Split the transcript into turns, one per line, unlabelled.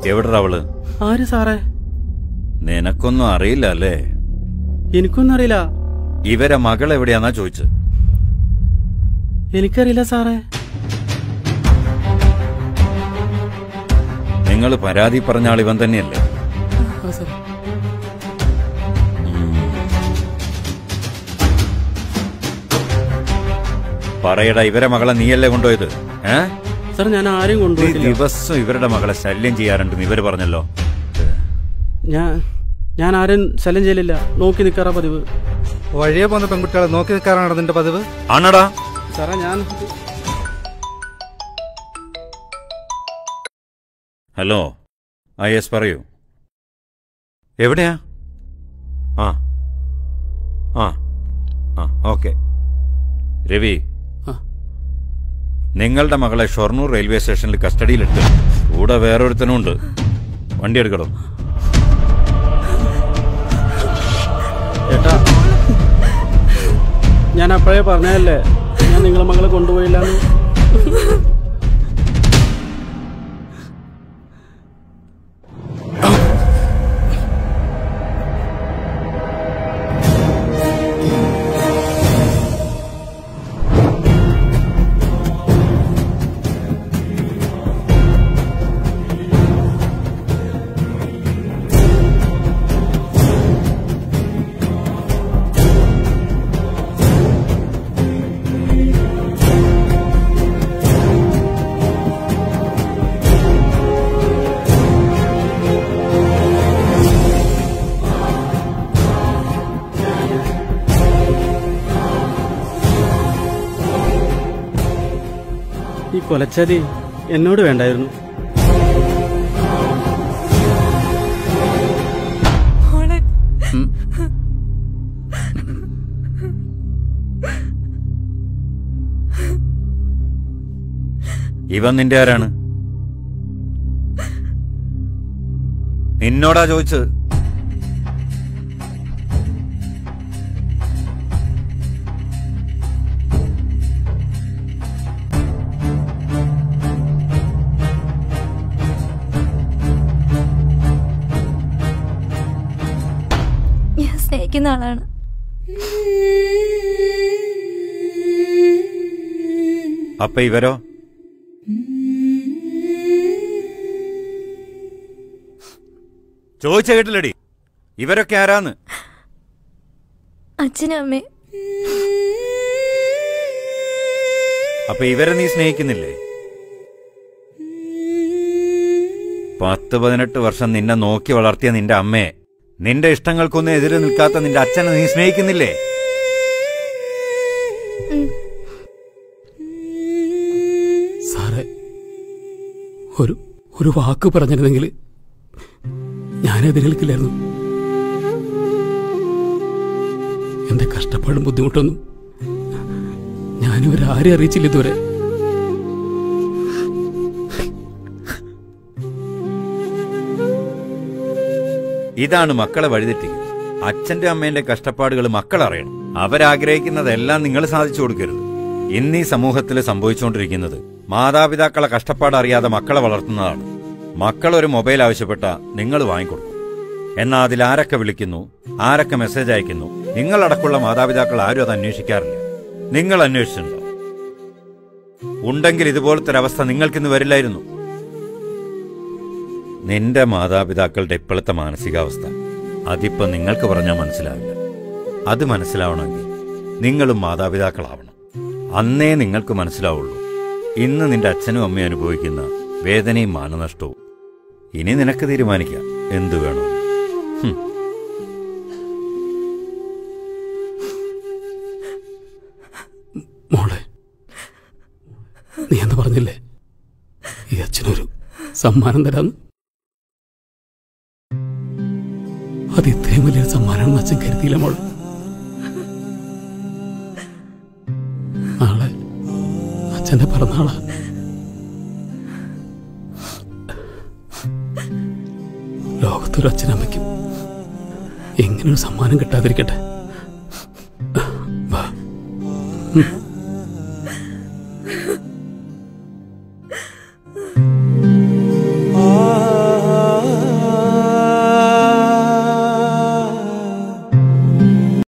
എവിടെടാ അവള്
ആര് സാറേ
നിനക്കൊന്നും അറിയില്ല അല്ലേ
എനിക്കൊന്നും അറിയില്ല
ഇവരെ മകൾ എവിടെയാന്നാ ചോദിച്ചത്
എനിക്കറിയില്ല സാറേ
നിങ്ങൾ പരാതി പറഞ്ഞ ആൾ ഇവൻ തന്നെയല്ലേ
ആ, സാർ.
പറയടാ ഇവരെ മകളെ നീയല്ലേ കൊണ്ടുപോയത് ഏ
സാർ ഞാൻ ആരെയും
നീ
കൊണ്ടുപോയിട്ടില്ല
ദിവസം ഇവരുടെ മകളെ ശല്യം ചെയ്യാറുണ്ടെന്ന് ഇവര് പറഞ്ഞല്ലോ
ഞാൻ ഞാൻ ആരും ശല്യം ചെയ്യലില്ല നോക്കി നിൽക്കാറാ പതിവ്
വഴിയെ പോകുന്ന പെൺകുട്ടികളെ നോക്കി നിൽക്കാറാണ് നിന്റെ പതിവ്
ആണടാ
സാറേ ഞാൻ
ഹലോ ആ യെസ് പറയൂ എവിടെയാ ആ ആ ആ ഓക്കെ രവി
ആ.
നിങ്ങളുടെ മകളെ ഷൊർണൂർ റെയിൽവേ സ്റ്റേഷനിൽ കസ്റ്റഡിയിലിട്ട് കൂടെ വേറൊരുത്തനും ഉണ്ട് വണ്ടി എടുക്കണം
ഏട്ടാ ഞാൻ അപ്പോഴേ പറഞ്ഞതല്ലേ ഞാൻ നിങ്ങളെ മകളെ കൊണ്ടുപോയില്ലാന്ന് ഈ കൊലച്ചതി എന്നോട് വേണ്ടായിരുന്നു
മോളെ
ഇവൻ നിന്റെ ആരാണ് നിന്നോടാ ചോദിച്ചത്
ഞാൻ സ്നേഹിക്കുന്ന ആളാണ്
അപ്പൊ ഇവരോ ചോദിച്ച കേട്ടില്ലടി ഇവരൊക്കെ ആരാന്ന്
അച്ഛനും അമ്മയും
അപ്പൊ ഇവരെ നീ സ്നേഹിക്കുന്നില്ലേ പത്ത് പതിനെട്ട് വർഷം നിന്നെ നോക്കി വളർത്തിയ നിന്റെ അമ്മയെ നിന്റെ ഇഷ്ടങ്ങൾക്കൊന്നും എതിരെ നിൽക്കാത്ത നിന്റെ അച്ഛനെ നീ സ്നേഹിക്കുന്നില്ലേ
സാറേ ഒരു ഒരു വാക്ക് പറഞ്ഞിരുന്നെങ്കിൽ ഞാൻ എതിരേൽക്കില്ലായിരുന്നു എന്റെ കഷ്ടപ്പാടും ബുദ്ധിമുട്ടൊന്നും ഞാനിവരെ ആരെ അറിയിച്ചില്ല ഇതുവരെ
ഇതാണ് മക്കളെ വഴിതെറ്റിക്കുന്നത് അച്ഛന്റെ അമ്മേന്റെ കഷ്ടപ്പാടുകൾ മക്കൾ അറിയണം അവരാഗ്രഹിക്കുന്നതെല്ലാം നിങ്ങൾ സാധിച്ചു കൊടുക്കരുത് ഇന്ന് ഈ സമൂഹത്തിൽ സംഭവിച്ചുകൊണ്ടിരിക്കുന്നത് മാതാപിതാക്കളെ കഷ്ടപ്പാട് അറിയാതെ മക്കളെ വളർത്തുന്നതാണ് മക്കൾ ഒരു മൊബൈൽ ആവശ്യപ്പെട്ട നിങ്ങൾ വാങ്ങിക്കൊടുക്കും എന്നാൽ അതിൽ ആരൊക്കെ വിളിക്കുന്നു ആരൊക്കെ മെസ്സേജ് അയക്കുന്നു നിങ്ങളടക്കമുള്ള മാതാപിതാക്കൾ ആരും അത് അന്വേഷിക്കാറില്ല നിങ്ങൾ അന്വേഷിച്ചിട്ടുണ്ടോ ഉണ്ടെങ്കിൽ ഇതുപോലത്തെ ഒരവസ്ഥ നിങ്ങൾക്കിന്ന് വരില്ലായിരുന്നു നിന്റെ മാതാപിതാക്കളുടെ ഇപ്പോഴത്തെ മാനസികാവസ്ഥ അതിപ്പോ നിങ്ങൾക്ക് പറഞ്ഞാൽ മനസ്സിലാവില്ല അത് മനസ്സിലാവണമെങ്കിൽ നിങ്ങളും മാതാപിതാക്കളാവണം അന്നേ നിങ്ങൾക്ക് മനസ്സിലാവുള്ളൂ ഇന്ന് നിന്റെ അച്ഛനും അമ്മയും അനുഭവിക്കുന്ന വേദനയും മാനനഷ്ടവും ഇനി നിനക്ക് തീരുമാനിക്കാം എന്തു വേണം
മോളെ നീ എന്ന് പറഞ്ഞില്ലേ ഈ അച്ഛനൊരു സമ്മാനം തരാന്ന് അത് ഇത്രയും വലിയൊരു സമ്മാനമാണെന്ന് അച്ഛൻ കരുതിയില്ല മോളെ നാളെ അച്ഛന്റെ പിറന്നാളാ ലോകത്തൊരു അച്ഛനമ്മയ്ക്കും ഇങ്ങനൊരു സമ്മാനം കിട്ടാതിരിക്കട്ടെ വാ ഉം.